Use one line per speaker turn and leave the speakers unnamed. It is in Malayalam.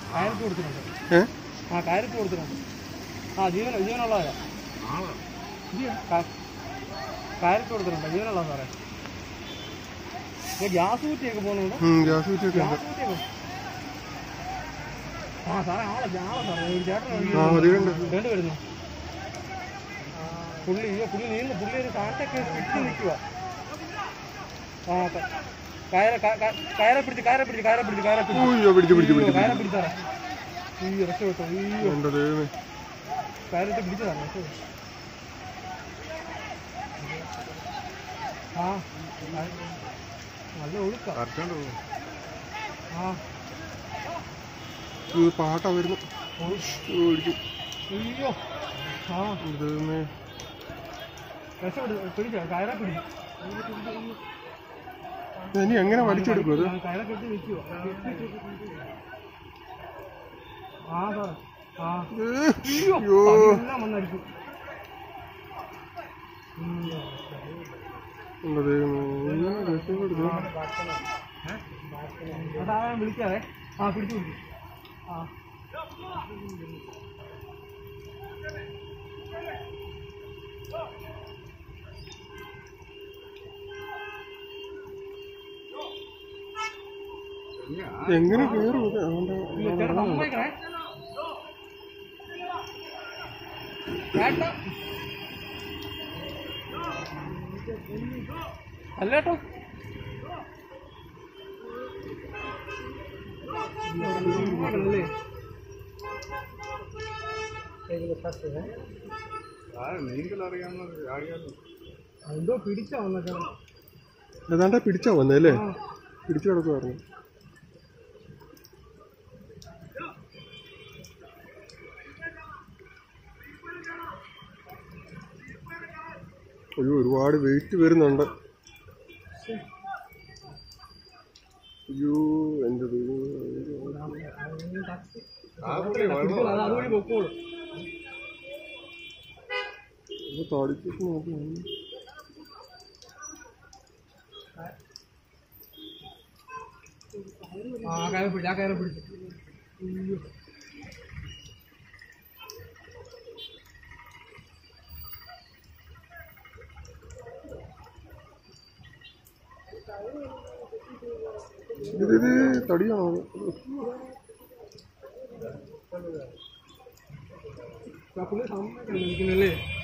കയറിട്ട് കൊടുത്തിട്ടുണ്ട്
ഏ
ആ കയറിട്ട് കൊടുത്തിട്ടുണ്ട് ആ ജീവൻ ജീവനുള്ളവരാ ക- കയറിട്ട് കൊടുത്തിട്ടുണ്ട് ജീവനുള്ള സാറേ ഇത് ഗ്യാസ് കുറ്റിയൊക്കെ പോകുന്നുണ്ട്
ഉം, ഗ്യാസ് കുറ്റിയൊക്കെ ഉണ്ട്
ഗ്യാസ് കുറ്റിയൊക്കെ ആ സാറേ ആളെ ആളെ സാറേ ഒരു ചേട്ടൻ
ആ മതിയുണ്ട്
രണ്ട് വരുന്നു പുള്ളി അയ്യോ പുള്ളി നീങ്ങുന്നു പുള്ളി ഒരു കാറ്റൊക്കെ ഇട്ട് നിൽക്കുക ആ ക- കയറ ക- ക- കയറെ പിടിച്ച് കയറെ പിടിച്ച് കയറെ പിടിച്ച് കയറെ പിടിച്ച്
അയ്യോ പിടിച്ചു പിടിച്ചു
അയ്യോ,
പിടിച്ചു
കയറെ പിടിച്ചാറേ അയ്യോ രക്ഷപ്പെട്ടു അയ്യോ
എൻ്റെ ദൈവമേ
കയറിട്ട് പിടിച്ചതാണ് രക്ഷപ്പെട്ടു ആ കയ- നല്ല ഒഴുക്ക ആ
ഇത് പാട്ടാ വരുന്നു ഓടിച്ചു
അയ്യോ ആ
എൻ്റെ ദൈവമേ
രക്ഷപ്പെട്ടു പിടിച്ചോ കയറെ പിടിച്ചു
ഇനി എങ്ങനെ വലിച്ചെടുക്കും അത്
ആ, കയറെ കെട്ടി നിൽക്കുവോ ആ സാർ ആ
അയ്യോ
എല്ലാം വന്നടിച്ചു
എൻ്റെ ദൈവമേ എങ്ങനെ രക്ഷപ്പെടുന്നു
അതാ ഞാൻ വിളിക്കാവേ ആ പിടിച്ചു പിടിച്ചു ആ
എങ്ങനെ കയറും ഇത് അവൻ്റെ
ഇല്ല, ചേട്ടാ സമ്മതിക്കണേ ചേട്ടാ അല്ലേട്ടോ അല്ലേ എന്തോ പിടിച്ച വന്നൊക്കെ
ഏതാണ്ടാ പിടിച്ചാ വന്നേ അല്ലേ പിടിച്ചു കിടക്കുമായിരുന്നു അയ്യോ ഒരുപാട് വെയിറ്റ് വരുന്നുണ്ട് അയ്യോ എൻ്റെ ദൈവമേ.
അത് അതുവഴി പൊക്കോളൂ
ഇത് തടിച്ചിട്ട് നോക്കി
ആ കയറി പിടിച്ചു ആ കയറി പിടിച്ചു അയ്യോ.
ഇത് ഇത് തടിയാണോ
ആ പുള്ളി സമ്മതിക്കണം ഇരിക്കുന്നല്ലേ